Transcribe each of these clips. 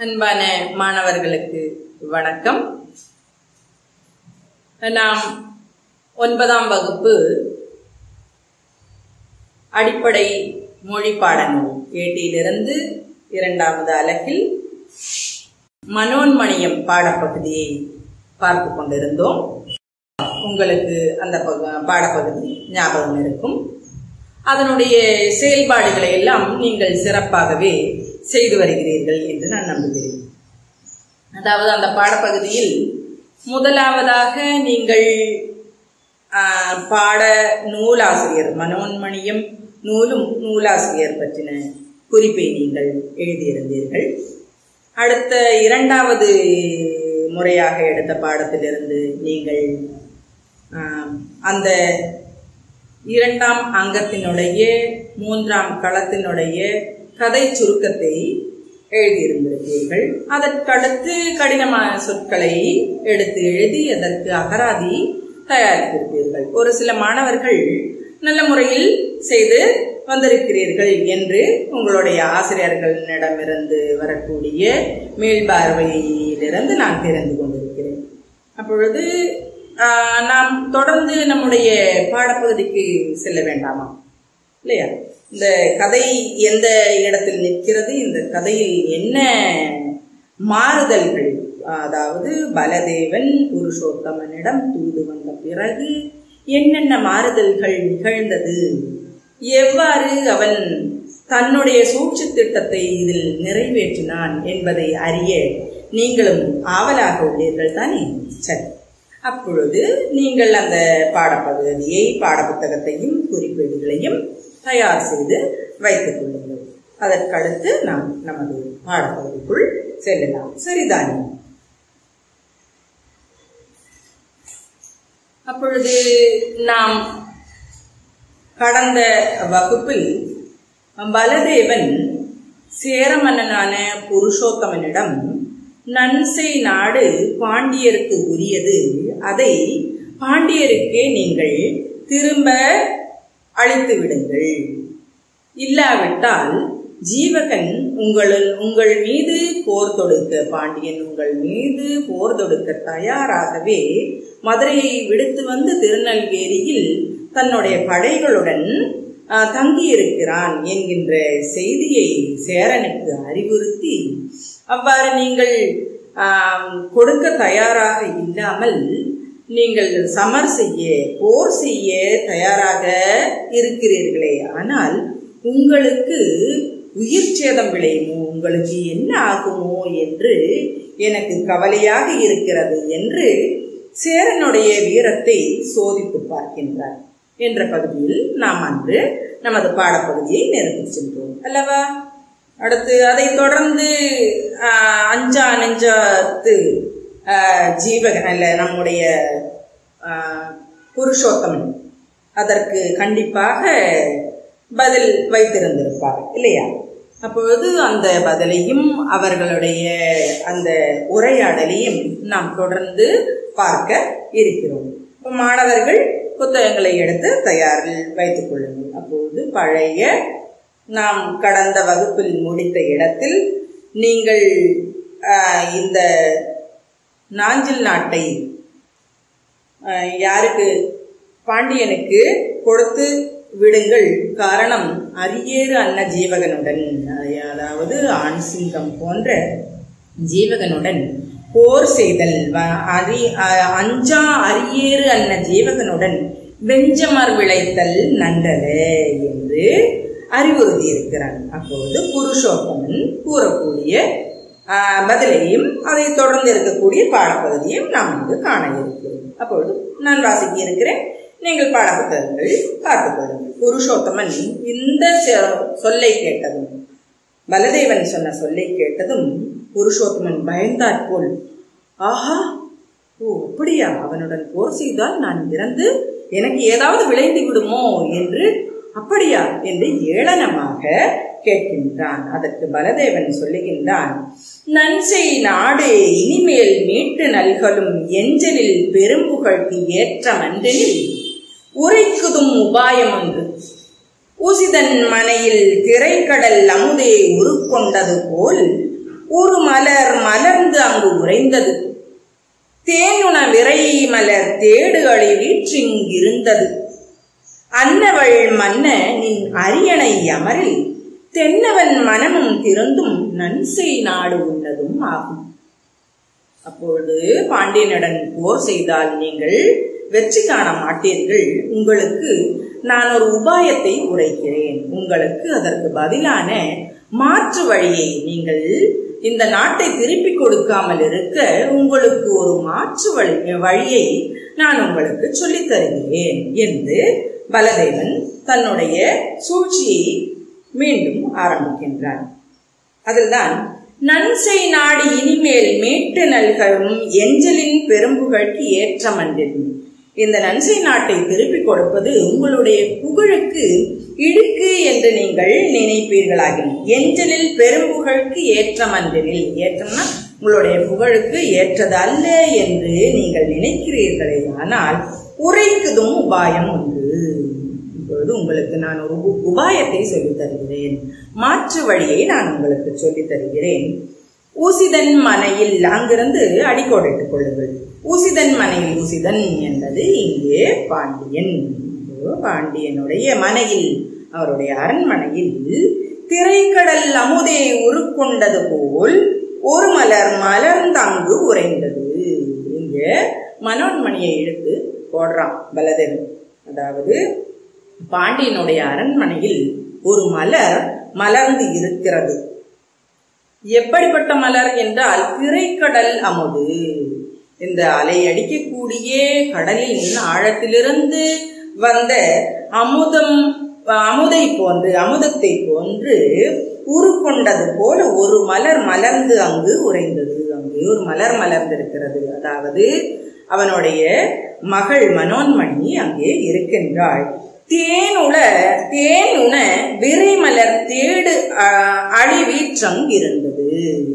அன்பான மாணவர்களுக்கு வணக்கம் நாம் ஒன்பதாம் வகுப்பு அடிப்படை மொழி பாடநூல் ஏட்டியிலிருந்து இரண்டாவது அலகில் மனோன்மணியம் பாடப்பகுதியை பார்த்து கொண்டிருந்தோம் உங்களுக்கு அந்த பகு- பாடப்பகுதி ஞாபகம் இருக்கும் அதனுடைய செயல்பாடுகளை எல்லாம் நீங்கள் சிறப்பாகவே செய்து வருகிறீர்கள் என்று நான் நம்புகிறேன் அதாவது அந்த பாடப்பகுதியில் முதலாவதாக நீங்கள் ஆஹ், பாட நூலாசிரியர் மனோன்மணியம் நூலும் நூலாசிரியர் பற்றின குறிப்பை நீங்கள் எழுதியிருந்தீர்கள் அடுத்த இரண்டாவது முறையாக எடுத்த பாடத்திலிருந்து நீங்கள் ஆஹ், அந்த இரண்டாம் அங்கத்தினுடைய மூன்றாம் களத்தினுடைய கதை சுருக்கத்தை எழுதியிருந்திருக்கிறீர்கள் அதற்கடுத்து கடினமான சொற்களை எடுத்து எழுதி அதற்கு அகராதி தயாரித்திருப்பீர்கள் ஒரு சில மாணவர்கள் நல்ல முறையில் செய்து வந்திருக்கிறீர்கள் என்று உங்களுடைய ஆசிரியர்களிடமிருந்து வரக்கூடிய மேல்பார்வையிலிருந்து நான் தெரிந்து கொண்டிருக்கிறேன் அப்பொழுது ஆஹ், நாம் தொடர்ந்து நம்முடைய பாடப்பகுதிக்கு செல்ல வேண்டாமா இல்லையா இந்த கதை எந்த இடத்தில் நிற்கிறது இந்த கதையில் என்ன மாறுதல்கள் அதாவது பலதேவன் புருஷோத்தமனிடம் தூது வந்த பிறகு என்னென்ன மாறுதல்கள் நிகழ்ந்தது எவ்வாறு அவன் தன்னுடைய சூழ்ச்சி திட்டத்தை இதில் நிறைவேற்றினான் என்பதை அறிய நீங்களும் ஆவலாக உள்ளீர்கள் தானே சரி அப்பொழுது நீங்கள் அந்த பாடப்பகுதியை பாடப்புத்தகத்தையும் குறிப்பேடுகளையும் தயார் செய்து வைத்துக் கொள்ளுங்கள் அதற்கடுத்து நாம் நமது பாடப்பகுதிக்குள் செல்லலாம் சரிதானே அப்பொழுது நாம் கடந்த வகுப்பில் பலதேவன் சேரமன்னனான புருஷோத்தமனிடம் நன்சை நாடு பாண்டியருக்கு உரியது அதை பாண்டியருக்கே நீங்கள் திரும்ப அழித்து விடுங்கள் இல்லாவிட்டால் ஜீவகன் உங்கள் உங்கள் மீது போர் தொடுக்க பாண்டியன் உங்கள் மீது போர் தொடுக்க தயாராகவே மதுரையை விடுத்து வந்து திருநெல்வேலியில் தன்னுடைய படைகளுடன் ஆஹ், தங்கியிருக்கிறான் என்கின்ற செய்தியை சேரனுக்கு அறிவுறுத்தி அவ்வாறு நீங்கள் ஆம், கொடுக்க தயாராக இல்லாமல் நீங்கள் சமர் செய்ய போர் செய்ய தயாராக இருக்கிறீர்களே ஆனால் உங்களுக்கு உயிர் சேதம் விளையுமோ உங்களுக்கு என்ன ஆகுமோ என்று எனக்கு கவலையாக இருக்கிறது என்று சேரனுடைய வீரத்தை சோதித்து பார்க்கின்றார் என்ற பகுதியில் நாம் அன்று நமது பாடப்பகுதியை நிறுத்தி சென்றோம் அல்லவா அடுத்து அதை தொடர்ந்து ஆஹ், அஞ்சா நெஞ்சாத்து ஆஹ், ஜீவகன் அல்ல நம்முடைய ஆஹ், புருஷோத்தமன் அதற்கு கண்டிப்பாக பதில் வைத்திருந்திருப்பார் இல்லையா அப்பொழுது அந்த பதிலையும் அவர்களுடைய அந்த உரையாடலையும் நாம் தொடர்ந்து பார்க்க இருக்கிறோம் இப்ப மாணவர்கள் புத்தகங்களை எடுத்து தயாரில் வைத்துக் கொள்ளுங்கள் அப்பொழுது பழைய நாம் கடந்த வகுப்பில் முடித்த இடத்தில் நீங்கள் ஆஹ், இந்த நாஞ்சில் நாட்டை ஆஹ், யாருக்கு பாண்டியனுக்கு கொடுத்து விடுங்கள் காரணம் அரியேறு அன்ன ஜீவகனுடன் அதாவது ஆண் சிங்கம் போன்ற ஜீவகனுடன் போர் செய்தல் வ- அரி அ- அஞ்சா அரியேறு அன்ன ஜீவகனுடன் வெஞ்சமர் விளைத்தல் நன்றல என்று அறிவுறுத்தி இருக்கிறான் அப்போது புருஷோத்தமன் கூறக்கூடிய ஆ, பதிலையும் அதை தொடர்ந்து இருக்கக்கூடிய பாடப்பகுதியையும் நாம் இங்கு காண இருக்கிறோம் அப்பொழுது நான் வாசிக்க இருக்கிறேன் நீங்கள் பாடப்புத்தகங்கள் பார்த்துக் கொள்ளுங்கள் புருஷோத்தமன் இந்த சொ- சொல்லை கேட்டதும் பலதேவன் சொன்ன சொல்லை கேட்டதும் புருஷோத்தமன் பயந்தாற் போல் ஆஹா ஓ அப்படியா அவனுடன் போர் செய்தால் நான் இறந்து எனக்கு ஏதாவது விளைந்து விடுமோ என்று அப்படியா என்று ஏளனமாக கேட்கின்றான் அதற்கு பலதேவன் சொல்லுகின்றான் நன்சை நாடு இனிமேல் மீட்டு நல்கலும் எஞ்சலில் பெரும்புகழ்க்கு ஏற்றமன்றெனில் உரைக்குதும் உபாயம் ஒன்று உசிதன் மனையில் திரைக்கடல் அமுதே உருக்கொண்டது போல் ஒரு மலர் மலர்ந்து அங்கு உறைந்தது தேனுண விரை மலர் தேடு அழி வீற்றிங்கிருந்தது அன்னவள் மன்ன நின் அரியணை அமரில் தென்னவன் மனமும் திறந்தும் நன்சை நாடு உன்னதும் ஆகும் அப்பொழுது பாண்டியனுடன் போர் செய்தால் நீங்கள் வெற்றி காண மாட்டீர்கள் உங்களுக்கு நான் ஒரு உபாயத்தை உரைக்கிறேன் உங்களுக்கு அதற்கு பதிலான மாற்று வழியை நீங்கள் இந்த நாட்டை திருப்பிக் கொடுக்காமல் இருக்க உங்களுக்கு ஒரு மாற்று வழி வழியை நான் உங்களுக்கு சொல்லித் தருகிறேன் என்று பலதேவன் தன்னுடைய சூழ்ச்சியை மீண்டும் ஆரம்பிக்கின்றான் அதில்தான் நன்சை நாடு இனிமேல் மீட்டு நல்களும் எஞ்சலின் பெரும்புகழ்க்கு ஏற்றமன்றின் இந்த நன்சை நாட்டை திருப்பிக் கொடுப்பது உங்களுடைய புகழுக்கு இடுக்கு என்று நீங்கள் நினைப்பீர்களாகின் எஞ்சலில் பெரும்புகழ்க்கு ஏற்றமன்றெனில் ஏற்றம்னா உங்களுடைய புகழுக்கு ஏற்றதல்ல என்று நீங்கள் நினைக்கிறீர்களே ஆனால் உரைக்குதும் உபாயம் உண்டு இப்பொழுது உங்களுக்கு நான் ஒரு உ- உபாயத்தை சொல்லித் தருகிறேன் மாற்று வழியை நான் உங்களுக்கு சொல்லித் தருகிறேன் ஊசிதன் மனையில் அங்கிருந்து அடிக்கோடிட்டுக் கொள்ளுங்கள் ஊசிதன் மனையில் ஊசிதன் என்பது இங்கே பாண்டியன் இதோ பாண்டியனுடைய மனையில் அவருடைய அரண்மனையில் திரைக்கடல் அமுதே உருக்கொண்டது போல் ஒரு மலர் மலர்ந்தங்கு உறைந்தது இங்க மனோன்மணியை எடுத்து போடுறான் பலதேவன் அதாவது பாண்டியனுடைய அரண்மனையில் ஒரு மலர் மலர்ந்து இருக்கிறது எப்படிப்பட்ட மலர் என்றால் திரைக்கடல் அமுது இந்த அலை அடிக்கக்கூடிய கடலின் ஆழத்திலிருந்து வந்த அமுதம் அமுதை போன்று அமுதத்தை போன்று உருக்கொண்டது போல ஒரு மலர் மலர்ந்து அங்கு உறைந்தது அங்கு ஒரு மலர் மலர்ந்திருக்கிறது அதாவது அவனுடைய மகள் மனோன்மணி அங்கே இருக்கின்றாள் தேனுள தேனுண விரைமலர் தேடு அ- அழி வீற்றங் இருந்தது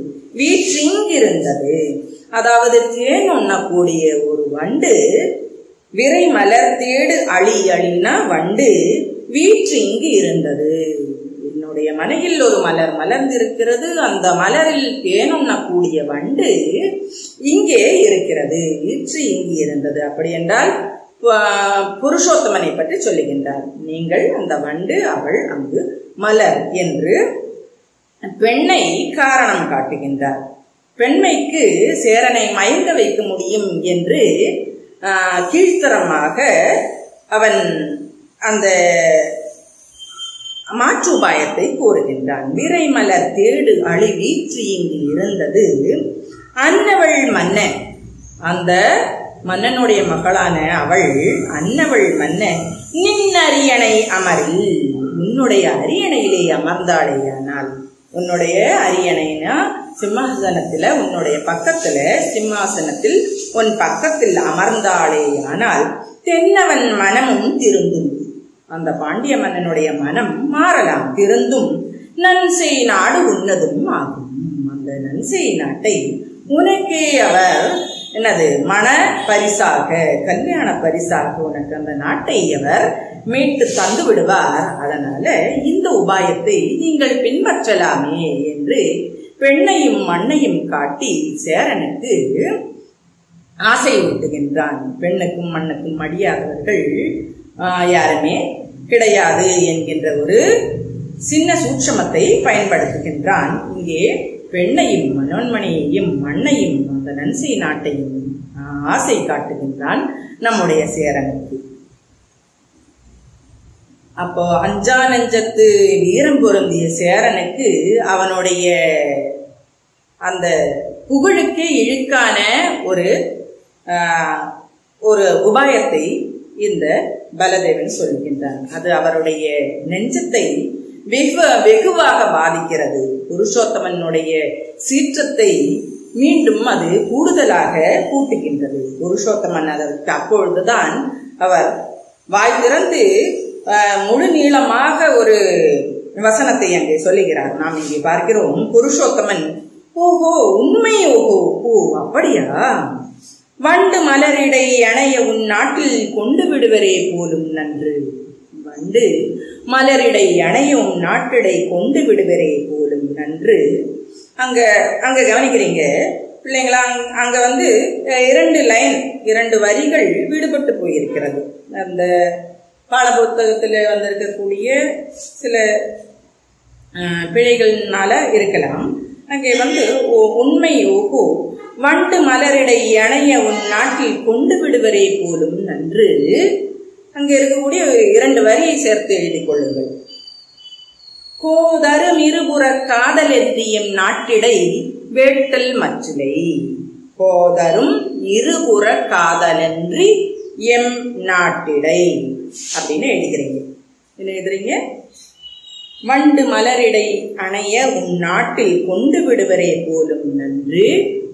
வீற்றிங்கிருந்தது அதாவது தேன் உண்ணக்கூடிய ஒரு வண்டு விரை மலர் தேடு அழி அழினா வண்டு வீற்றிங்கு இருந்தது என்னுடைய மனையில் ஒரு மலர் மலர்ந்திருக்கிறது அந்த மலரில் தேனுண்ணக்கூடிய வண்டு இங்கே இருக்கிறது வீற்று இங்கு இருந்தது அப்படி என்றால் ப- புருஷோத்தமனை பற்றி சொல்லுகின்றார் நீங்கள் அந்த வண்டு அவள் அங்கு மலர் என்று பெண்ணை காரணம் காட்டுகின்றார் பெண்மைக்கு சேரனை மயங்க வைக்க முடியும் என்று ஆஹ், கீழ்த்தரமாக அவன் அந்த மாற்று உபாயத்தை கூறுகின்றான் விரைமலர் தேடு அழி வீற்று இங்கு இருந்தது அன்னவள் மன்ன அந்த மன்னனுடைய மகளான அவள் அன்னவள் மன்ன நின் அரியணை அமரில் உன்னுடைய அரியணையிலே அமர்ந்தாளேயானால் உன்னுடைய அரியணைனா சிம்மாசனத்துல உன்னுடைய பக்கத்துல சிம்மாசனத்தில் உன் பக்கத்தில் அமர்ந்தாளேயானால் தென்னவன் மனமும் திருந்தும் அந்த பாண்டிய மன்னனுடைய மனம் மாறலாம் திருந்தும் நன்சை நாடு உன்னதும் ஆகும் அந்த நன்சை நாட்டை உனக்கே அவர் என்னது மன பரிசாக கல்யாண பரிசாக உனக்கு அந்த நாட்டை அவர் மீட்டு தந்து விடுவார் அதனால இந்த உபாயத்தை நீங்கள் பின்பற்றலாமே என்று பெண்ணையும் மண்ணையும் காட்டி சேரனுக்கு ஆசை ஊட்டுகின்றான் பெண்ணுக்கும் மண்ணுக்கும் மடியாதவர்கள் ஆஹ், யாருமே கிடையாது என்கின்ற ஒரு சின்ன சூட்சமத்தை பயன்படுத்துகின்றான் இங்கே பெண்ணையும் மனோன்மணியையும் மண்ணையும் அந்த நன்சை நாட்டையும் ஆஹ், ஆசை காட்டுகின்றான் நம்முடைய சேரனுக்கு அப்போ அஞ்சா நெஞ்சத்து வீரம் பொருந்திய சேரனுக்கு அவனுடைய அந்த புகழுக்கே இழுக்கான ஒரு ஆஹ், ஒரு உபாயத்தை இந்த பலதேவன் சொல்கின்றான் அது அவருடைய நெஞ்சத்தை வெகு வெகுவாக பாதிக்கிறது புருஷோத்தமனுடைய சீற்றத்தை மீண்டும் அது கூடுதலாக கூட்டுகின்றது புருஷோத்தமன் அதற்கு அப்பொழுதுதான் அவர் வாய் திறந்து ஆஹ், முழு நீளமாக ஒரு வசனத்தை அங்கே சொல்லுகிறார் நாம் இங்கே பார்க்கிறோம் புருஷோத்தமன் ஓஹோ உண்மை ஓஹோ ஓ அப்படியா வண்டு மலரிடை அணைய உன் நாட்டில் கொண்டு விடுவரே போலும் நன்று வண்டு மலரிடை அணைய உன் நாட்டிடை கொண்டு விடுவரே போலும் நன்று அங்க அங்க கவனிக்கிறீங்க பிள்ளைங்களா அங்க- அங்க வந்து அஹ், இரண்டு லைன் இரண்டு வரிகள் விடுபட்டு போயிருக்கிறது அந்த பாடப்புத்தகத்தில் வந்திருக்கக்கூடிய சில அஹ், பிழைகள்னால இருக்கலாம் அங்கே வந்து "ஓ- உண்மை ஓகோ வண்டு மலரிடை அணைய உன் நாட்டில் கொண்டு விடுவரே போலும் நன்று அங்கே இருக்கக்கூடிய இரண்டு வரியை சேர்த்து எழுதிக் கொள்ளுங்கள் கோதரும் இருபுற காதல் எத்தியம் நாட்டிடை வேட்டல் மற்றிலை கோதரும் இருபுற காதலன்றி எம் நாட்டிடை அப்படின்னு எழுதுகிறீங்க என்ன எழுதுறீங்க வண்டு மலரிடை அணைய உன் நாட்டில் கொண்டு விடுவரே போலும் நன்று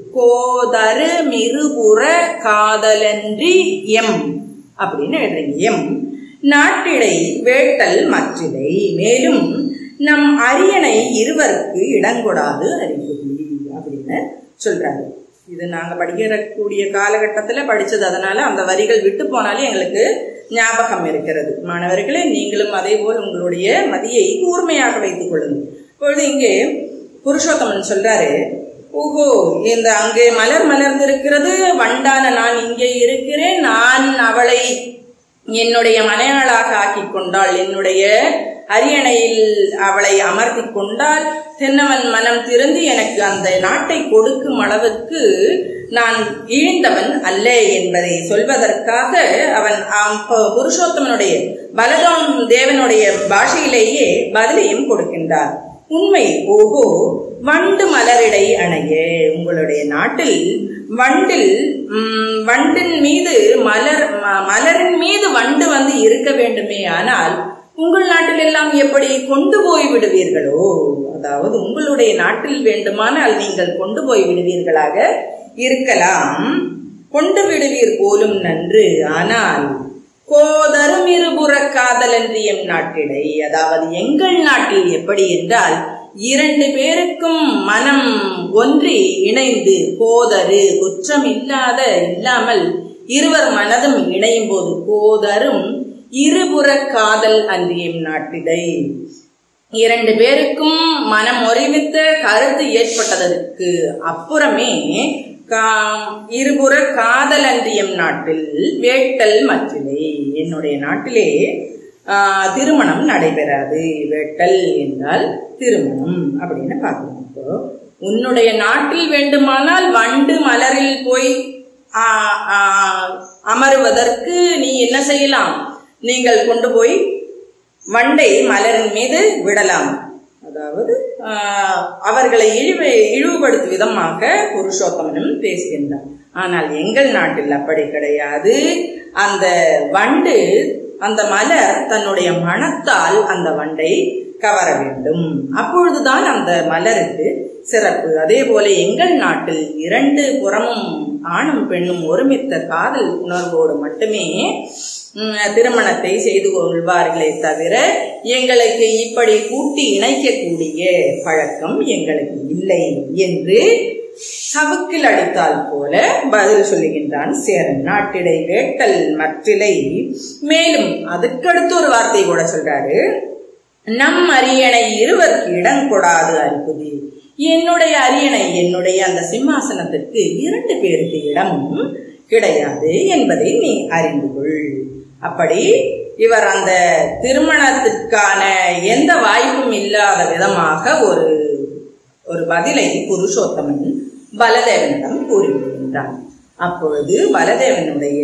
கோதரு மிருபுற காதலன்றி எம் அப்படின்னு எழுதுறீங்க எம் நாட்டிடை வேட்டல் மற்றிலை மேலும் நம் அரியணை இருவருக்கு இடங்கொடாது அறிகுறி அப்படின்னு சொல்றாரு இது நாங்க படிக்கக்கூடிய காலகட்டத்துல படிச்சது அதனால அந்த வரிகள் விட்டு போனாலே எங்களுக்கு ஞாபகம் இருக்கிறது மாணவர்களே நீங்களும் அதே போல் உங்களுடைய மதியை கூர்மையாக வைத்துக் கொள்ளுங்கள் இப்பொழுது இங்கே புருஷோத்தமன் சொல்றாரு ஓஹோ இந்த அங்கே மலர் மலர்ந்திருக்கிறது வண்டான நான் இங்கே இருக்கிறேன் நான் அவளை என்னுடைய மனையாளாக ஆக்கிக் கொண்டாள் என்னுடைய அரியணையில் அவளை அமர்த்தி கொண்டால் தென்னவன் மனம் திறந்து எனக்கு அந்த நாட்டை கொடுக்கும் அளவுக்கு நான் இழிந்தவன் அல்ல என்பதை சொல்வதற்காக அவன் அவன் ப- புருஷோத்தமனுடைய பலதாம் தேவனுடைய பாஷையிலேயே பதிலையும் கொடுக்கின்றார் உண்மை ஓஹோ வண்டு மலரிடை அணைய உங்களுடைய நாட்டில் வண்டில் ம், வண்டின் மீது மலர் ம- மலரின் மீது வண்டு வந்து இருக்க வேண்டுமே ஆனால் உங்கள் நாட்டில் எல்லாம் எப்படி கொண்டு போய் விடுவீர்களோ அதாவது உங்களுடைய நாட்டில் வேண்டுமானால் நீங்கள் கொண்டு போய் விடுவீர்களாக இருக்கலாம் கொண்டு விடுவீர் போலும் நன்று ஆனால் கோதரும் இருபுற காதலன்று எம் நாட்டிடை அதாவது எங்கள் நாட்டில் எப்படி என்றால் இரண்டு பேருக்கும் மனம் ஒன்றி இணைந்து கோதரு குற்றம் இல்லாத இல்லாமல் இருவர் மனதும் இணையும் போது கோதரும் இருபுற காதல் அன்று எம் நாட்டிடை இரண்டு பேருக்கும் மனம் ஒருமித்த கருத்து ஏற்பட்டதற்கு அப்புறமே கா- இருபுற காதல் அன்றியம் நாட்டில் வேட்டல் மற்றிலே என்னுடைய நாட்டிலே ஆ, திருமணம் நடைபெறாது வேட்டல் என்றால் திருமணம் அப்படின்னு பார்க்கணும் இப்போ உன்னுடைய நாட்டில் வேண்டுமானால் வண்டு மலரில் போய் ஆ, ஆ, அமருவதற்கு நீ என்ன செய்யலாம் நீங்கள் கொண்டு போய் வண்டை மலரின் மீது விடலாம் அதாவது ஆஹ், அவர்களை இழிவு இழிவுபடுத்தும் விதமாக புருஷோத்தமனும் பேசுகின்றார் ஆனால் எங்கள் நாட்டில் அப்படி கிடையாது அந்த வண்டு அந்த மலர் தன்னுடைய மனத்தால் அந்த வண்டை கவர வேண்டும் அப்பொழுதுதான் அந்த மலருக்கு சிறப்பு அதே போல எங்கள் நாட்டில் இரண்டு புறமும் ஆணும் பெண்ணும் ஒருமித்த காதல் உணர்வோடு மட்டுமே ம், திருமணத்தை செய்து கொள்வார்களே தவிர எங்களுக்கு இப்படி கூட்டி இணைக்கக்கூடிய பழக்கம் எங்களுக்கு இல்லை என்று சவுக்கில் அடித்தால் போல பதில் சொல்லுகின்றான் சேரன் நாட்டிடை வேட்டல் மற்றிலை மேலும் அதுக்கடுத்து ஒரு வார்த்தை கூட சொல்றாரு நம் அரியணை இருவருக்கு இடம் கொடாது அற்புதி என்னுடைய அரியணை என்னுடைய அந்த சிம்மாசனத்திற்கு இரண்டு பேருக்கு இடமும் கிடையாது என்பதை நீ அறிந்து கொள் அப்படி இவர் அந்த திருமணத்திற்கான எந்த வாய்ப்பும் இல்லாத விதமாக ஒரு ஒரு பதிலை புருஷோத்தமன் பலதேவனிடம் கூறிவிடுகின்றான் அப்பொழுது பலதேவனுடைய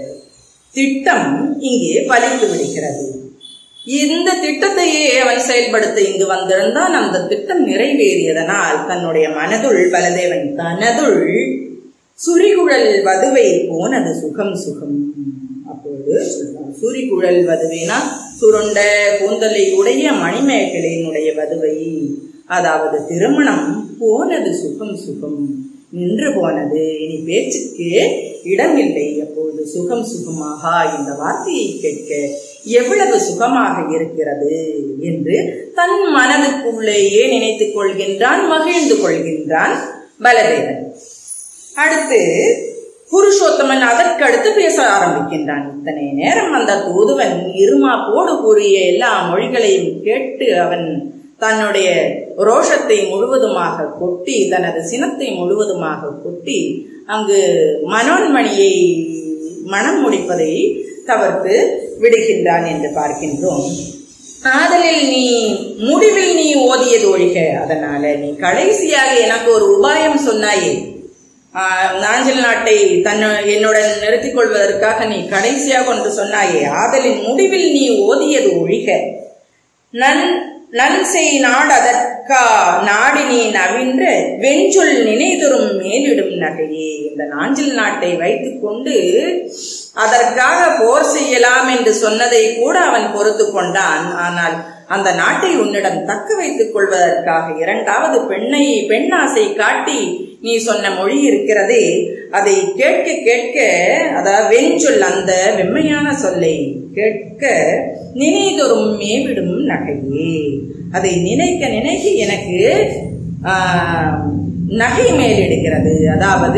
திட்டம் இங்கே பலித்து விடுகிறது இந்த திட்டத்தையே அவன் செயல்படுத்த இங்கு வந்திருந்தான் அந்த திட்டம் நிறைவேறியதனால் தன்னுடைய மனதுள் பலதேவன் தனதுள் சுரிகுழல் வதுவை போனது சுகம் சுகம் அப்பொழுது சொல்றான் சுரிகுழல் வதுவைனா சுருண்ட கூந்தலை உடைய மணிமேகலையினுடைய வதுவை அதாவது திருமணம் போனது சுகம் சுகம் நின்று போனது இனி பேச்சுக்கு இடமில்லை அப்பொழுது சுகம் சுகமாக இந்த வார்த்தையை கேட்க எவ்வளவு சுகமாக இருக்கிறது என்று தன் மனதுக்குள்ளேயே நினைத்துக் கொள்கின்றான் மகிழ்ந்து கொள்கின்றான் பலதேவன் அடுத்து புருஷோத்தமன் அதற்கடுத்து பேச ஆரம்பிக்கின்றான் இத்தனை நேரம் அந்த தூதுவன் இருமா போடு கூறிய எல்லா மொழிகளையும் கேட்டு அவன் தன்னுடைய ரோஷத்தை முழுவதுமாக கொட்டி தனது சினத்தை முழுவதுமாக கொட்டி அங்கு மனோன்மணியை மனம் முடிப்பதை தவிர்த்து விடுகின்றான் என்று பார்க்கின்றோம் ஆதலில் நீ முடிவில் நீ ஓதியது ஒழிக அதனால நீ கடைசியாக எனக்கு ஒரு உபாயம் சொன்னாயே ஆஹ், நாஞ்சில் நாட்டை தன் என்னுடன் நிறுத்திக் கொள்வதற்காக நீ கடைசியாக ஒன்று சொன்னாயே ஆதலின் முடிவில் நீ ஓதியது ஒழிக நன் நன்செய் நாடதற்கா நாடி நீ நவின்ற வெஞ்சொல் நினைதொரும் மேலிடும் நகையே இந்த நாஞ்சில் நாட்டை வைத்துக் கொண்டு அதற்காக போர் செய்யலாம் என்று சொன்னதை கூட அவன் பொறுத்து கொண்டான் ஆனால் அந்த நாட்டை உன்னிடம் தக்க வைத்துக் கொள்வதற்காக இரண்டாவது பெண்ணை பெண்ணாசை காட்டி நீ சொன்ன மொழி இருக்கிறதே அதை கேட்க கேட்க அதாவது வெஞ்சொல் அந்த வெம்மையான சொல்லை கேட்க நினைதொரும் மேவிடும் நகையே அதை நினைக்க நினைக்க எனக்கு ஆஹ், நகை மேலிடுகிறது அதாவது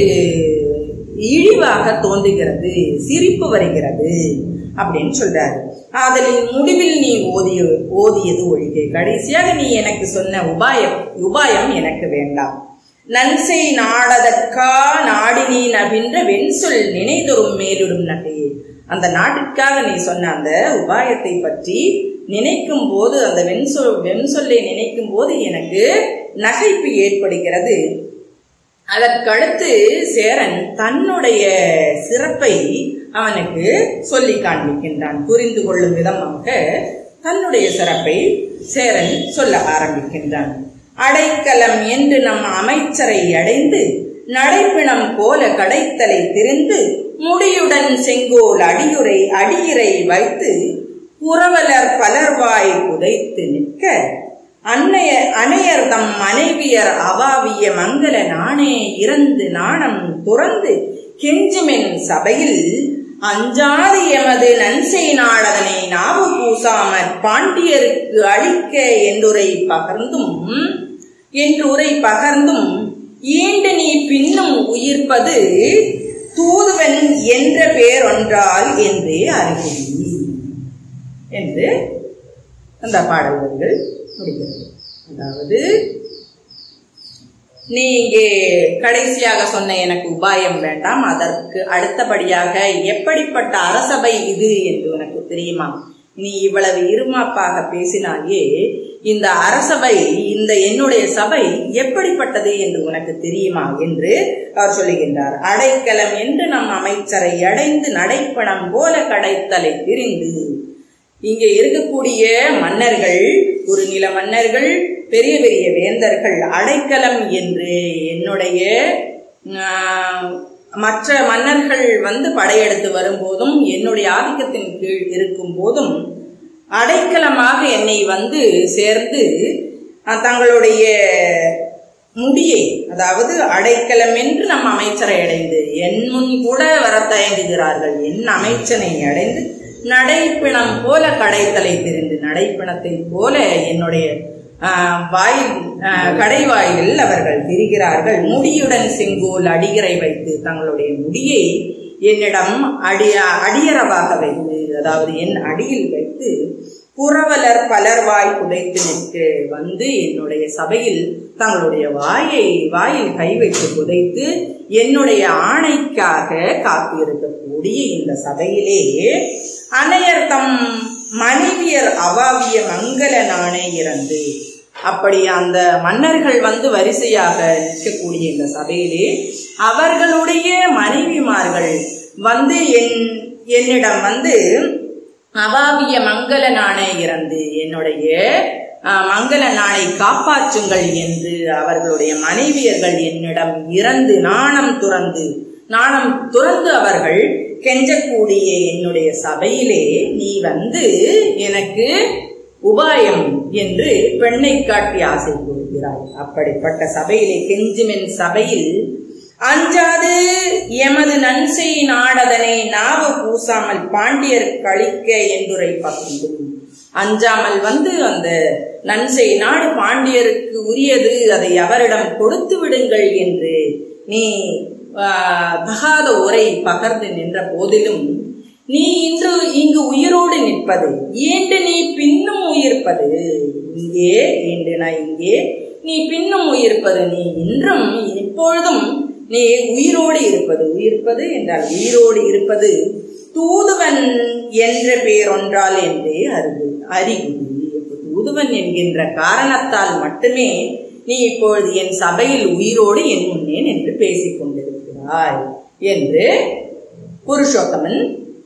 இழிவாக தோன்றுகிறது சிரிப்பு வருகிறது அப்படின்னு சொல்றாரு அதனின் முடிவில் நீ ஓதிய ஓதியது ஒழிகை கடைசியாக நீ எனக்கு சொன்ன உபாயம் உபாயம் எனக்கு வேண்டாம் நன்சை நாடதற்கா நாடி நீ நவின்ற வெண்சொல் நினைதொரும் மேலிடும் நகையே அந்த நாட்டிற்காக நீ சொன்ன அந்த உபாயத்தை பற்றி நினைக்கும் போது அந்த வெண்சொல் வெண்சொல்லை நினைக்கும் போது எனக்கு நகைப்பு ஏற்படுகிறது அதற்கடுத்து சேரன் தன்னுடைய சிறப்பை அவனுக்கு சொல்லி காண்பிக்கின்றான் புரிந்து கொள்ளும் விதமாக தன்னுடைய சிறப்பை சேரன் சொல்ல ஆரம்பிக்கின்றான் அடைக்கலம் என்று நம் அமைச்சரை அடைந்து நடைப்பிணம் போல கடைத்தலை திரிந்து முடியுடன் செங்கோல் அடியுரை அடியிறை வைத்து புரவலர் பலர்வாய் புதைத்து நிற்க அன்னைய அணையர் தம் மனைவியர் அவாவிய மங்கள நாணே இறந்து நாணம் துறந்து கெஞ்சுமென் சபையில் அஞ்சாது எமது நன்செய் நாடதனை நாவு பூசாமற் பாண்டியருக்கு அளிக்க என்றுரை பகர்ந்தும் என்றுரை பகர்ந்தும் ஈண்டு நீ பின்னும் உயிர்ப்பது தூதுவன் என்ற பேரொன்றால் என்றே அறிகுறி என்று அந்த பாடல் வரிகள் முடிகிறது அதாவது நீ இங்கே கடைசியாக சொன்ன எனக்கு உபாயம் வேண்டாம் அதற்கு அடுத்தபடியாக எப்படிப்பட்ட அரசபை இது என்று உனக்கு தெரியுமா நீ இவ்வளவு இருமாப்பாக பேசினாயே இந்த அரசபை இந்த என்னுடைய சபை எப்படிப்பட்டது என்று உனக்கு தெரியுமா என்று அவர் சொல்லுகின்றார் அடைக்கலம் என்று நம் அமைச்சரை அடைந்து நடைப்பணம் போல கடைத்தலை திரிந்து இங்கே இருக்கக்கூடிய மன்னர்கள் குறுநில மன்னர்கள் பெரிய பெரிய வேந்தர்கள் அடைக்கலம் என்று என்னுடைய ஆஹ், மற்ற மன்னர்கள் வந்து படையெடுத்து வரும்போதும் என்னுடைய ஆதிக்கத்தின் கீழ் இருக்கும் போதும் அடைக்கலமாக என்னை வந்து சேர்ந்து அஹ், தங்களுடைய முடியை அதாவது அடைக்கலம் என்று நம் அமைச்சரை அடைந்து என் முன் கூட வர தயங்குகிறார்கள் என் அமைச்சனை அடைந்து நடைப்பிணம் போல கடைத்தலை திரிந்து நடைப்பிணத்தை போல என்னுடைய ஆஹ், வாயில் ஆஹ், கடைவாயில் அவர்கள் திரிகிறார்கள் முடியுடன் செங்கோல் அடிகரை வைத்து தங்களுடைய முடியை என்னிடம் அடிய அடியரவாக வைத்து அதாவது என் அடியில் வைத்து புரவலர் பலர் வாய் புதைத்து நிற்க வந்து என்னுடைய சபையில் தங்களுடைய வாயை வாயில் கை வைத்து புதைத்து என்னுடைய ஆணைக்காக காத்திருக்கக்கூடிய இந்த சபையிலே அணையர் தம் மனைவியர் அவாவிய மங்கள நாணே இறந்து அப்படி அந்த மன்னர்கள் வந்து வரிசையாக நிற்கக்கூடிய இந்த சபையிலே அவர்களுடைய மனைவிமார்கள் வந்து என் என்னிடம் வந்து அவாவிய மங்கள நாணே இறந்து என்னுடைய அஹ், மங்கள நாளை காப்பாற்றுங்கள் என்று அவர்களுடைய மனைவியர்கள் என்னிடம் இறந்து நாணம் துறந்து நாணம் துறந்து அவர்கள் கெஞ்சக்கூடிய என்னுடைய சபையிலே நீ வந்து எனக்கு உபாயம் என்று பெண்ணை காட்டி ஆசை கூறுகிறாய் அப்படிப்பட்ட சபையிலே கெஞ்சுமென் சபையில் அஞ்சாது எமது நன்சை நாடதனை நாவு பூசாமல் பாண்டியர் கழிக்க என்றுரை பகிர்ந்தும் அஞ்சாமல் வந்து அந்த நன்சை நாடு பாண்டியருக்கு உரியது அதை அவரிடம் கொடுத்து விடுங்கள் என்று நீ ஆஹ், தகாத உரை பகர்ந்து நின்ற போதிலும் நீ இன்று இங்கு உயிரோடு நிற்க உயிர்ப்பது ஈண்டு நீ பின்னும் உயிர்ப்பது இங்கே ஈண்டுனா இங்கே நீ பின்னும் உயிர்ப்பது நீ இன்றும் இப்பொழுதும் நீ உயிரோடு இருப்பது உயிர்ப்பது என்றால் உயிரோடு இருப்பது தூதுவன் என்ற பெயரொன்றால் என்றே அறிவு அறிகுறி தூதுவன் என்கின்ற காரணத்தால் மட்டுமே நீ இப்பொழுது என் சபையில் உயிரோடு என் முன்னே நின்று பேசிக் கொண்டிருக்கிறாய் என்று புருஷோத்தமன்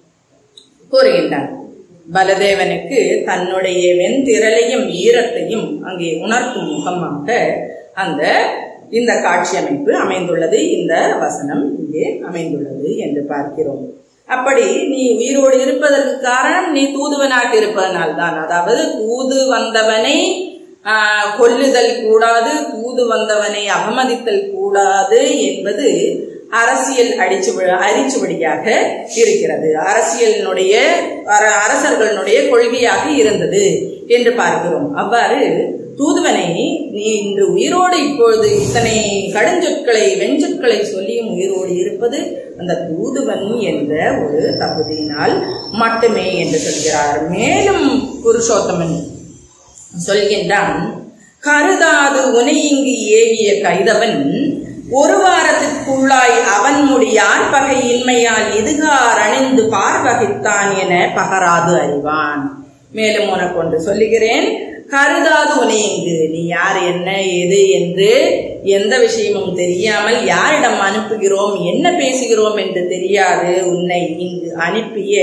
கூறுகின்றான் பலதேவனுக்கு தன்னுடைய வெண்திரளையும் ஈரத்தையும் அங்கே உணர்த்தும் முகமாக அந்த இந்த காட்சி அமைப்பு அமைந்துள்ளது இந்த வசனம் இங்கே அமைந்துள்ளது என்று பார்க்கிறோம் அப்படி நீ உயிரோடு இருப்பதற்கு காரணம் நீ தூதுவனாக இருப்பதனால்தான் அதாவது தூது வந்தவனை ஆஹ், கொல்லுதல் கூடாது தூது வந்தவனை அவமதித்தல் கூடாது என்பது அரசியல் அடிச்சு அரிச்சுவடியாக இருக்கிறது அரசியலினுடைய அர- அரசர்களுடைய கொள்கையாக இருந்தது என்று பார்க்கிறோம் அவ்வாறு தூதுவனை நீ இன்று உயிரோடு இப்பொழுது இத்தனை கடுஞ்சொற்களை வெஞ்சொற்களை சொல்லியும் உயிரோடு இருப்பது அந்த தூதுவன் என்ற ஒரு தகுதியினால் மட்டுமே என்று சொல்கிறார் மேலும் புருஷோத்தமன் சொல்கின்றான் கருதாது உனை இங்கு ஏவிய கைதவன் ஒரு வாரத்திற்குள்ளாய் அவன் முடியார் பகை இன்மையால் இதுகார் அணிந்து பார்வகித்தான் என பகராது அறிவான் மேலும் உனக்கு ஒன்று சொல்லுகிறேன் கருதாது உனை இங்கு நீ யார் என்ன எது என்று எந்த விஷயமும் தெரியாமல் யாரிடம் அனுப்புகிறோம் என்ன பேசுகிறோம் என்று தெரியாது உன்னை இங்கு அனுப்பிய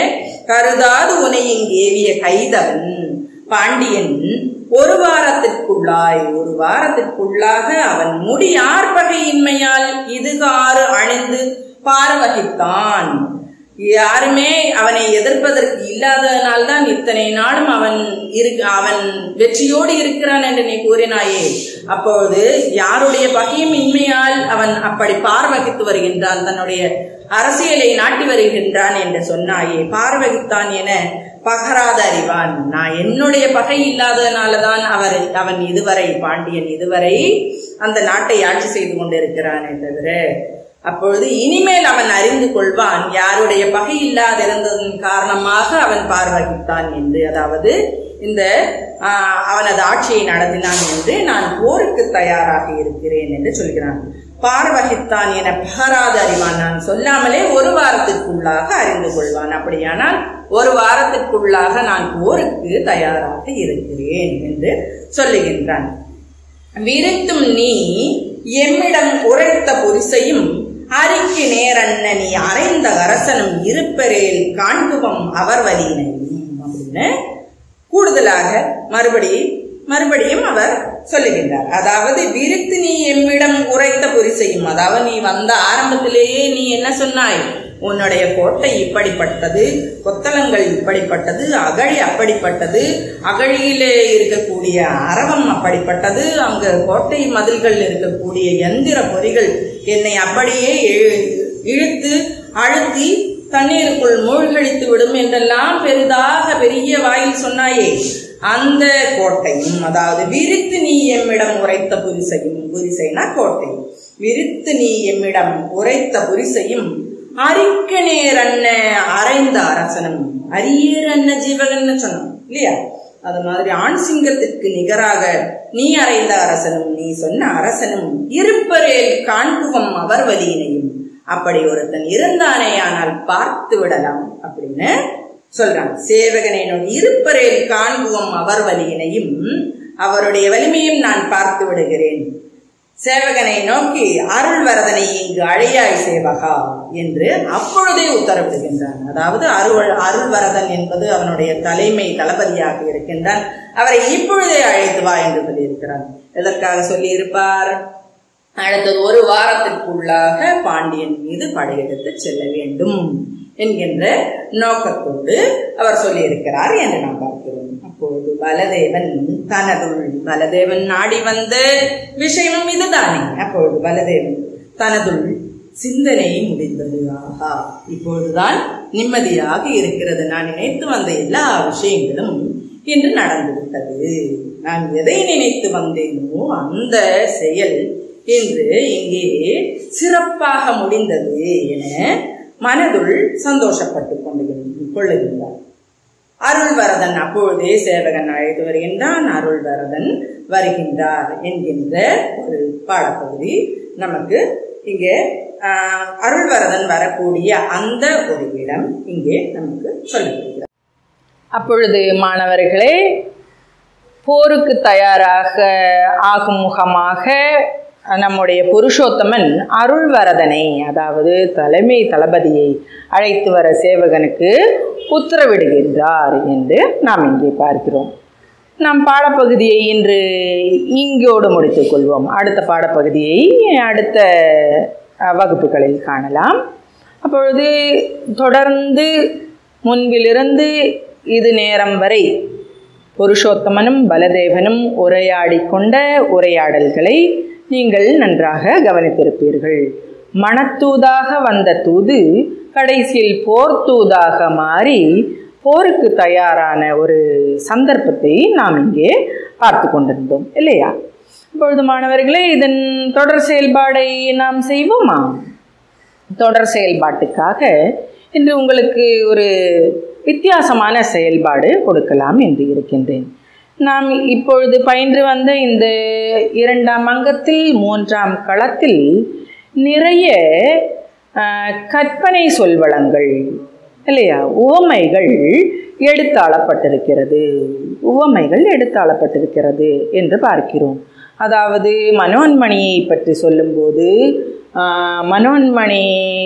கருதாது உன்னை இங்கு ஏவிய கைதவன் பாண்டியன் ஒரு வாரத்திற்குள்ளாய் ஒரு வாரத்திற்குள்ளாக அவன் முடி ஆர்ப்பகையின்மையால் இதுகாறு அணிந்து பார்வகித்தான் யாருமே அவனை எதிர்ப்பதற்கு இல்லாததனால்தான் இத்தனை நாளும் அவன் இரு அவன் வெற்றியோடு இருக்கிறான் என்று நீ கூறினாயே அப்பொழுது யாருடைய பகையும் இன்மையால் அவன் அப்படி பார்வகித்து வருகின்றான் தன்னுடைய அரசியலை நாட்டி வருகின்றான் என்று சொன்னாயே பார்வகித்தான் என பகராத அறிவான் நான் என்னுடைய பகை இல்லாததுனாலதான் அவர் அவன் இதுவரை பாண்டியன் இதுவரை அந்த நாட்டை ஆட்சி செய்து கொண்டிருக்கிறானே தவிர அப்பொழுது இனிமேல் அவன் அறிந்து கொள்வான் யாருடைய பகை இல்லாதிருந்ததன் காரணமாக அவன் பார்வகித்தான் என்று அதாவது இந்த ஆஹ், அவனது ஆட்சியை நடத்தினான் என்று நான் போருக்கு தயாராக இருக்கிறேன் என்று சொல்கிறான் பார்வகித்தான் என பகராத அறிவான் நான் சொல்லாமலே ஒரு வாரத்திற்குள்ளாக அறிந்து கொள்வான் அப்படியானால் ஒரு வாரத்திற்குள்ளாக நான் போருக்கு தயாராக இருக்கிறேன் என்று சொல்லுகின்றான் விருத்தும் நீ எம்மிடம் உரைத்த புரிசையும் அரிக்கு நேரன்ன நீ அறைந்த அரசனும் இருப்பரேல் காண்குவம் அவர் வலியினையும் அப்படின்னு கூடுதலாக மறுபடி மறுபடியும் அவர் சொல்லுகின்றார் அதாவது விருத்து நீ எம்மிடம் உரைத்த புரிசையும் அதாவது நீ வந்த ஆரம்பத்திலேயே நீ என்ன சொன்னாய் உன்னுடைய கோட்டை இப்படிப்பட்டது கொத்தளங்கள் இப்படிப்பட்டது அகழி அப்படிப்பட்டது அகழியிலே இருக்கக்கூடிய அரவம் அப்படிப்பட்டது அங்க கோட்டை மதில்கள் இருக்கக்கூடிய எந்திர பொறிகள் என்னை அப்படியே இழு- இழுத்து அழுத்தி தண்ணீருக்குள் மூழ்கடித்து விடும் என்றெல்லாம் பெரிதாக பெரிய வாயில் சொன்னாயே அந்த கோட்டையும் அதாவது விரித்து நீ எம்மிடம் உரைத்த புரிசையும் புரிசைனா கோட்டை விரித்து நீ எம்மிடம் உரைத்த புரிசையும் அரிக்க நேரன்ன அரைந்த அரசனும் அரியர் அன்ன ஜீவகன்னு சொன்னோம் இல்லையா அது மாதிரி ஆண் சிங்கத்திற்கு நிகராக நீ அறைந்த அரசனும் நீ சொன்ன அரசனும் இருப்பரேல் காண்புகம் அவர் வலியினையும் அப்படி ஒருத்தன் இருந்தானேயானால் பார்த்து விடலாம் அப்படின்னு சொல்றான் சேவகனை நோக்கி இருப்பரேல் காண்புகம் அவர் வலியினையும் அவருடைய வலிமையும் நான் பார்த்து விடுகிறேன் சேவகனை நோக்கி அருள் வரதனை இங்கு அழையாய் சேவகா என்று அப்பொழுதே உத்தரவிடுகின்றான் அதாவது அருள் அருள் வரதன் என்பது அவனுடைய தலைமை தளபதியாக இருக்கின்றான் அவரை இப்பொழுதே அழைத்து வா என்று சொல்லியிருக்கிறான் எதற்காக சொல்லியிருப்பார் அடுத்தது ஒரு வாரத்திற்குள்ளாக பாண்டியன் மீது படையெடுத்து செல்ல வேண்டும் என்கின்ற நோக்கத்தோடு அவர் சொல்லியிருக்கிறார் என்று நாம் பார்க்கிறோம் அப்பொழுது பலதேவன் தனதுள் பலதேவன் நாடி வந்த விஷயமும் இதுதானே அப்பொழுது பலதேவன் தனதுள் சிந்தனை முடிந்தது ஆஹா இப்பொழுதுதான் நிம்மதியாக இருக்கிறது நான் நினைத்து வந்த எல்லா விஷயங்களும் இன்று நடந்துவிட்டது நான் எதை நினைத்து வந்தேனோ அந்த செயல் இன்று இங்கே சிறப்பாக முடிந்தது என மனதுள் சந்தோஷப்பட்டுக் கொண்டு கொள்ளுகின்றார் அருள்வரதன் அப்பொழுதே சேவகன் அழைத்து வருகின்றான் அருள்வரதன் வருகின்றார் என்கின்ற ஒரு பாடப்பகுதி நமக்கு இங்கே ஆஹ், அருள்வரதன் வரக்கூடிய அந்த ஒரு இடம் இங்கே நமக்கு சொல்லப்படுகிறது அப்பொழுது மாணவர்களே போருக்கு தயாராக ஆகும் முகமாக நம்முடைய புருஷோத்தமன் அருள்வரதனை அதாவது தலைமை தளபதியை அழைத்து வர சேவகனுக்கு உத்தரவிடுகின்றார் என்று நாம் இங்கே பார்க்கிறோம் நாம் பாடப்பகுதியை இன்று இங்கோடு முடித்துக் கொள்வோம் அடுத்த பாடப்பகுதியை அடுத்த அஹ், வகுப்புகளில் காணலாம் அப்பொழுது தொடர்ந்து முன்பிலிருந்து இது நேரம் வரை புருஷோத்தமனும் பலதேவனும் உரையாடிக் கொண்ட உரையாடல்களை நீங்கள் நன்றாக கவனித்திருப்பீர்கள் மணத்தூதாக வந்த தூது கடைசியில் போர் தூதாக மாறி போருக்கு தயாரான ஒரு சந்தர்ப்பத்தை நாம் இங்கே பார்த்து கொண்டிருந்தோம் இல்லையா இப்பொழுது மாணவர்களே இதன் தொடர் செயல்பாடை நாம் செய்வோமா தொடர் செயல்பாட்டுக்காக இன்று உங்களுக்கு ஒரு வித்தியாசமான செயல்பாடு கொடுக்கலாம் என்று இருக்கின்றேன் நாம் இப்பொழுது பயின்று வந்த இந்த இரண்டாம் அங்கத்தில் மூன்றாம் களத்தில் நிறைய ஆஹ், கற்பனை சொல்வளங்கள் இல்லையா உவமைகள் எடுத்தாளப்பட்டிருக்கிறது உவமைகள் எடுத்தாளப்பட்டிருக்கிறது என்று பார்க்கிறோம் அதாவது மனோன்மணியை பற்றி சொல்லும்போது ஆஹ், மனோன்மணி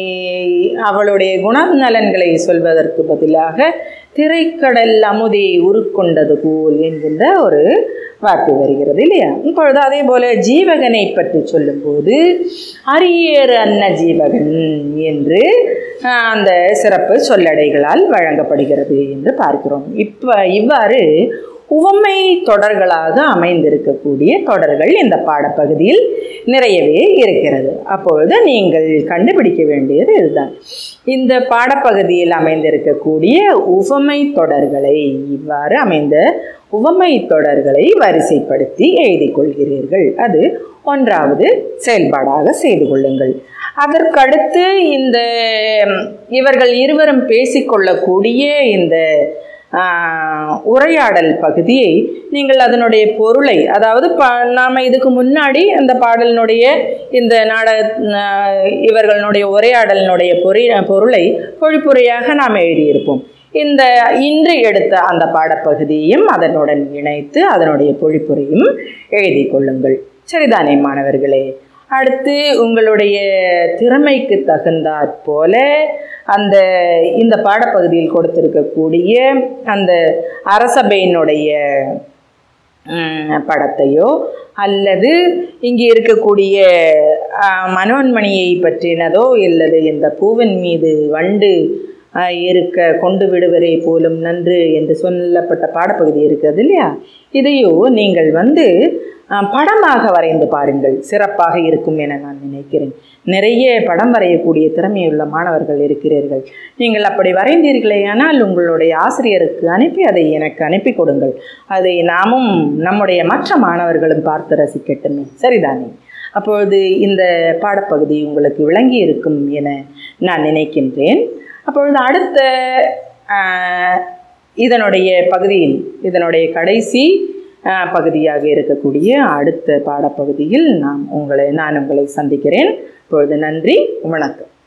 அவளுடைய குணநலன்களை சொல்வதற்கு பதிலாக திரைக்கடல் அமுதை உருக்கொண்டது போல் என்கின்ற ஒரு வார்த்தை வருகிறது இல்லையா இப்பொழுது அதே போல ஜீவகனை பற்றி சொல்லும்போது அரியேறு அன்ன ஜீவகன் என்று ஆஹ், அந்த சிறப்பு சொல்லடைகளால் வழங்கப்படுகிறது என்று பார்க்கிறோம் இப்போ இவ்வாறு உவமை தொடர்களாக அமைந்திருக்கக்கூடிய தொடர்கள் இந்த பாடப்பகுதியில் நிறையவே இருக்கிறது அப்பொழுது நீங்கள் கண்டுபிடிக்க வேண்டியது இதுதான் இந்த பாடப்பகுதியில் அமைந்திருக்கக்கூடிய உவமை தொடர்களை இவ்வாறு அமைந்த உவமை தொடர்களை வரிசைப்படுத்தி எழுதிக் கொள்கிறீர்கள் அது ஒன்றாவது செயல்பாடாக செய்து கொள்ளுங்கள் அதற்கடுத்து இந்த இவர்கள் இருவரும் பேசிக்கொள்ளக்கூடிய இந்த ஆஹ், உரையாடல் பகுதியை நீங்கள் அதனுடைய பொருளை அதாவது ப நாம் இதுக்கு முன்னாடி அந்த பாடலினுடைய இந்த நாடக ஆஹ், இவர்களுடைய உரையாடலினுடைய பொறி பொருளை பொழிப்புரையாக நாம் எழுதியிருப்போம் இந்த இன்று எடுத்த அந்த பாடப்பகுதியையும் அதனுடன் இணைத்து அதனுடைய பொழிப்புரையும் எழுதி கொள்ளுங்கள் சரிதானே மாணவர்களே அடுத்து உங்களுடைய திறமைக்கு தகுந்தாற் போல அந்த இந்த பாடப்பகுதியில் கொடுத்திருக்கக்கூடிய அந்த அரசபையினுடைய ம், படத்தையோ அல்லது இங்கே இருக்கக்கூடிய ஆ, மனோன்மணியை பற்றினதோ இல்லது இந்த பூவின் மீது வண்டு ஆ, இருக்க கொண்டு விடுவரே போலும் நன்று என்று சொல்லப்பட்ட பாடப்பகுதி இருக்கிறது இல்லையா இதையோ நீங்கள் வந்து ஆ, படமாக வரைந்து பாருங்கள் சிறப்பாக இருக்கும் என நான் நினைக்கிறேன் நிறைய படம் வரையக்கூடிய திறமையுள்ள மாணவர்கள் இருக்கிறீர்கள் நீங்கள் அப்படி வரைந்தீர்களேயானால் உங்களுடைய ஆசிரியருக்கு அனுப்பி அதை எனக்கு அனுப்பி கொடுங்கள் அதை நாமும் நம்முடைய மற்ற மாணவர்களும் பார்த்து ரசிக்கட்டுமே சரிதானே அப்பொழுது இந்த பாடப்பகுதி உங்களுக்கு விளங்கி இருக்கும் என நான் நினைக்கின்றேன் அப்பொழுது அடுத்த ஆஹ், இதனுடைய பகுதியில் இதனுடைய கடைசி ஆஹ், பகுதியாக இருக்கக்கூடிய அடுத்த பாடப்பகுதியில் நான் உங்களை நான் உங்களை சந்திக்கிறேன் இப்பொழுது நன்றி வணக்கம்